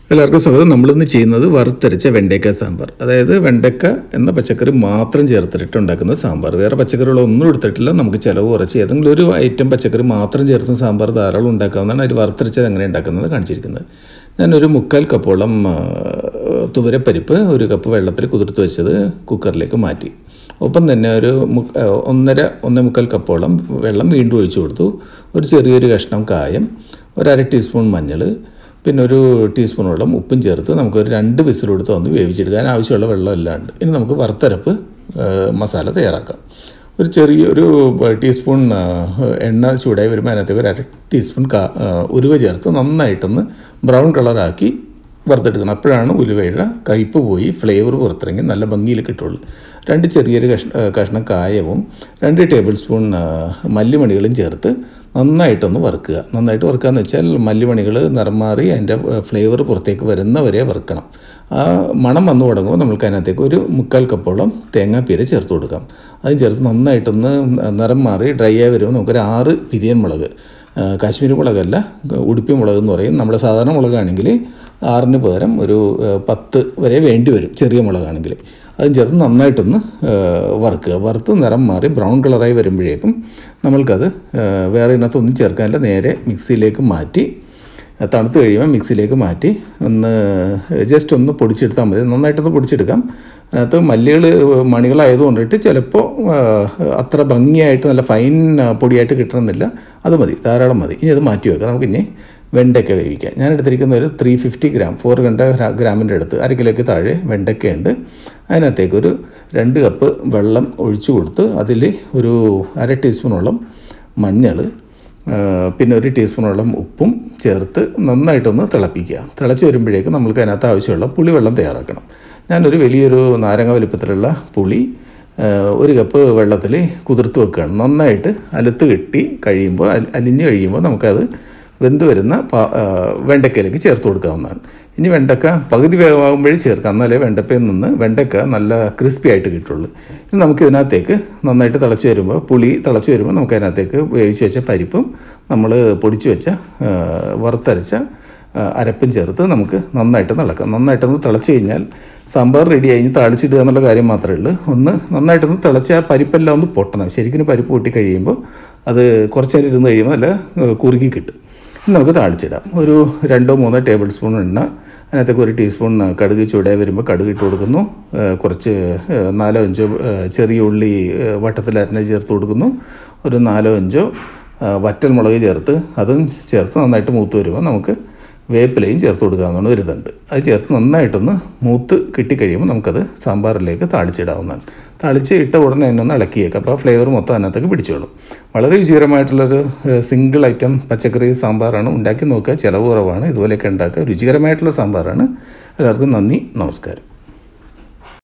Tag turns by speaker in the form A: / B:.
A: എല്ലാവർക്കും സ്വാഗതം നമ്മളിന്ന് ചെയ്യുന്നത് വറുത്തരച്ച വെണ്ടയ്ക്ക സാമ്പാർ അതായത് വെണ്ടയ്ക്ക എന്ന പച്ചക്കറി മാത്രം ചേർത്തിട്ട് ഉണ്ടാക്കുന്ന സാമ്പാർ വേറെ പച്ചക്കറികളൊന്നും എടുത്തിട്ടില്ല നമുക്ക് ചിലവ് കുറച്ച് ഏതെങ്കിലും ഒരു ഐറ്റം പച്ചക്കറി മാത്രം ചേർത്ത് സാമ്പാർ ധാരാളം ഉണ്ടാക്കാവുന്നതാണ് അതിൽ വറുത്തരച്ചത് എങ്ങനെ ഉണ്ടാക്കുന്നത് കാണിച്ചിരിക്കുന്നത് ഞാനൊരു മുക്കാൽ കപ്പോളം ആ, തുവരപ്പരിപ്പ് ഒരു കപ്പ് വെള്ളത്തിൽ കുതിർത്ത് വെച്ചത് കുക്കറിലേക്ക് മാറ്റി ഒപ്പം തന്നെ ഒരു മു ആ, ഒന്നര ഒന്നേ മുക്കാൽ കപ്പോളം വെള്ളം വീണ്ടും ഒഴിച്ചു കൊടുത്തു ഒരു ചെറിയൊരു കഷ്ണം കായം ഒരു അര ടീസ്പൂൺ മഞ്ഞൾ പിന്നെ ഒരു ടീസ്പൂണോളം ഉപ്പും ചേർത്ത് നമുക്കൊരു രണ്ട് വിസിലെടുത്ത് ഒന്ന് വേവിച്ചെടുക്കാൻ ആവശ്യമുള്ള വെള്ളം എല്ലാം ഉണ്ട് ഇനി നമുക്ക് വറുത്തരപ്പ് ആ, മസാല തയ്യാറാക്കാം ഒരു ചെറിയ ഒരു ടീസ്പൂൺ ആ, എണ്ണ ചൂടായി വരുമ്പോൾ അതിനകത്തേക്ക് ഒരു അര ടീസ്പൂൺ കാ ആ, ഉലുവ ചേർത്ത് നന്നായിട്ടൊന്ന് ബ്രൗൺ കളറാക്കി വറുത്തെടുക്കണം അപ്പോഴാണ് ഉലുവയുടെ കയ്പ്പ് പോയി ഫ്ലേവർ പുറത്തിറങ്ങി നല്ല ഭംഗിയിൽ കിട്ടുള്ളൂ രണ്ട് ചെറിയൊരു കഷ്ണ ആ, കഷ്ണം കായവും രണ്ട് ടേബിൾ സ്പൂൺ ആ, മല്ലിമണികളും ചേർത്ത് നന്നായിട്ടൊന്ന് വറുക്കുക നന്നായിട്ട് വറുക്കുക എന്ന് വെച്ചാൽ മല്ലിമണികൾ നിറം മാറി അതിൻ്റെ ഫ്ലേവർ പുറത്തേക്ക് വരുന്നവരെ വറുക്കണം ആ മണം വന്നു തുടങ്ങുമ്പോൾ നമുക്ക് അതിനകത്തേക്ക് ഒരു മുക്കാൽ കപ്പോളം തേങ്ങാപ്പീര ചേർത്ത് കൊടുക്കാം അതും ചേർത്ത് നന്നായിട്ടൊന്ന് നിറം മാറി ഡ്രൈ ആയി വരുമ്പോൾ നമുക്കൊരു ആറ് പിരിയൻ മുളക് ആ, കാശ്മീരി മുളകല്ല ഉടുപ്പി മുളക് എന്ന് പറയും നമ്മുടെ സാധാരണ മുളകാണെങ്കിൽ ആറിന് പകരം ഒരു ആ, പത്ത് വരെ വേണ്ടി വരും ചെറിയ മുളകാണെങ്കിൽ അതും ചേർത്ത് നന്നായിട്ടൊന്ന് ആ, വറുക്കുക വറുത്ത് നിറം മാറി ബ്രൗൺ കളറായി വരുമ്പോഴേക്കും നമ്മൾക്കത് ആ, വേറെ ഇതിനകത്തൊന്നും ചേർക്കാനില്ല നേരെ മിക്സിയിലേക്ക് മാറ്റി തണുത്ത് കഴിയുമ്പോൾ മിക്സിയിലേക്ക് മാറ്റി ഒന്ന് ജസ്റ്റ് ഒന്ന് പൊടിച്ചെടുത്താൽ മതി നന്നായിട്ടൊന്ന് പൊടിച്ചെടുക്കാം അതിനകത്ത് മല്ലികൾ മണികളായത് കൊണ്ടിട്ട് ചിലപ്പോൾ ആ, അത്ര ഭംഗിയായിട്ട് നല്ല ഫൈൻ ആ, പൊടിയായിട്ട് കിട്ടണമെന്നില്ല അത് മതി ധാരാളം മതി ഇനി അത് മാറ്റി വെക്കാം നമുക്കിനി വെണ്ടയ്ക്ക വേവിക്കാം ഞാൻ എടുത്തിരിക്കുന്ന ഒരു three fifty gram four hundred ഗ്രാമിൻ്റെ അടുത്ത് അര കിലോയ്ക്ക് താഴെ വെണ്ടയ്ക്കയുണ്ട് അതിനകത്തേക്ക് ഒരു രണ്ട് കപ്പ് വെള്ളം ഒഴിച്ചു കൊടുത്ത് അതിൽ ഒരു അര ടീസ്പൂണോളം മഞ്ഞൾ ആ, പിന്നെ ഒരു ടീസ്പൂണോളം ഉപ്പും ചേർത്ത് നന്നായിട്ടൊന്ന് തിളപ്പിക്കുക തിളച്ച് വരുമ്പോഴേക്കും നമ്മൾക്ക് അതിനകത്ത് ആവശ്യമുള്ള പുളിവെള്ളം തയ്യാറാക്കണം ഞാനൊരു വലിയൊരു നാരങ്ങ വലിപ്പത്തിലുള്ള പുളി ആ, ഒരു കപ്പ് വെള്ളത്തിൽ കുതിർത്ത് വെക്കുകയാണ് നന്നായിട്ട് അലുത്ത് കെട്ടി കഴിയുമ്പോൾ അലി- അലിഞ്ഞ് കഴിയുമ്പോൾ നമുക്കത് വെന്ത് വരുന്ന പാ ആ, വെണ്ടയ്ക്കയിലേക്ക് ചേർത്ത് കൊടുക്കാവുന്നതാണ് ഇനി വെണ്ടക്ക പകുതി വേവാകുമ്പോഴേ ചേർക്കാം എന്നാലേ വെണ്ടപ്പയിൽ നിന്ന് വെണ്ടക്ക നല്ല ക്രിസ്പി ആയിട്ട് കിട്ടുള്ളൂ ഇനി നമുക്ക് ഇതിനകത്തേക്ക് നന്നായിട്ട് തിളച്ച് വരുമ്പോൾ പുളി തിളച്ച് വരുമ്പോൾ നമുക്ക് അതിനകത്തേക്ക് വേവിച്ച് വെച്ച പരിപ്പും നമ്മൾ പൊടിച്ച് വെച്ച ആ, വറുത്തരച്ച ആ, അരപ്പും ചേർത്ത് നമുക്ക് നന്നായിട്ട് തിളക്കാം നന്നായിട്ടൊന്ന് തിളച്ച് കഴിഞ്ഞാൽ സാമ്പാർ റെഡി കഴിഞ്ഞ് താളിച്ചിടുക എന്നുള്ള കാര്യം മാത്രമേ ഉള്ളൂ ഒന്ന് നന്നായിട്ടൊന്ന് തിളച്ച് ആ പരിപ്പെല്ലാം ഒന്ന് പൊട്ടണം ശരിക്കും പരിപ്പ് പൊട്ടി കഴിയുമ്പോൾ അത് കുറച്ച് നേരം ഇരുന്ന് കഴിയുമ്പോൾ നല്ല ഏ, കുറുകി കിട്ടും ഇനി നമുക്ക് താളിച്ചിടാം ഒരു രണ്ടോ മൂന്നോ ടേബിൾ സ്പൂൺ എണ്ണ അതിനകത്തേക്ക് ഒരു ടീസ്പൂൺ കടുക് ചൂടായി വരുമ്പോൾ കടുക് ഇട്ട് കൊടുക്കുന്നു ഏ, കുറച്ച് ഏ, നാലോ അഞ്ചോ ഏ, ചെറിയ ഉള്ളി ഏ, വട്ടത്തിൽ അരിഞ്ഞ് ചേർത്ത് കൊടുക്കുന്നു ഒരു നാലോ അഞ്ചോ ആ, വറ്റൽ മുളക് ചേർത്ത് അതും ചേർത്ത് നന്നായിട്ട് മൂത്ത് വരുമ്പോൾ നമുക്ക് വേപ്പിലയും ചേർത്ത് കൊടുക്കാവുന്നതാണ് ഒരു ഇതുണ്ട് അത് ചേർത്ത് നന്നായിട്ടൊന്ന് മൂത്ത് കിട്ടിക്കഴിയുമ്പോൾ നമുക്കത് സാമ്പാറിലേക്ക് താളിച്ചിടാവുന്നതാണ് താളിച്ച് ഇട്ട ഉടനെ തന്നെ ഒന്ന് ഇളക്കിയേക്കാം അപ്പോൾ ആ ഫ്ലേവർ മൊത്തം അതിനകത്തേക്ക് പിടിച്ചോളും വളരെ രുചികരമായിട്ടുള്ളൊരു സിംഗിൾ ഐറ്റം പച്ചക്കറി സാമ്പാറാണ് ഉണ്ടാക്കി നോക്കുക ചിലവ് കുറവാണ് ഇതുപോലെയൊക്കെ ഉണ്ടാക്കുക രുചികരമായിട്ടുള്ള സാമ്പാറാണ് എല്ലാവർക്കും നന്ദി നമസ്കാരം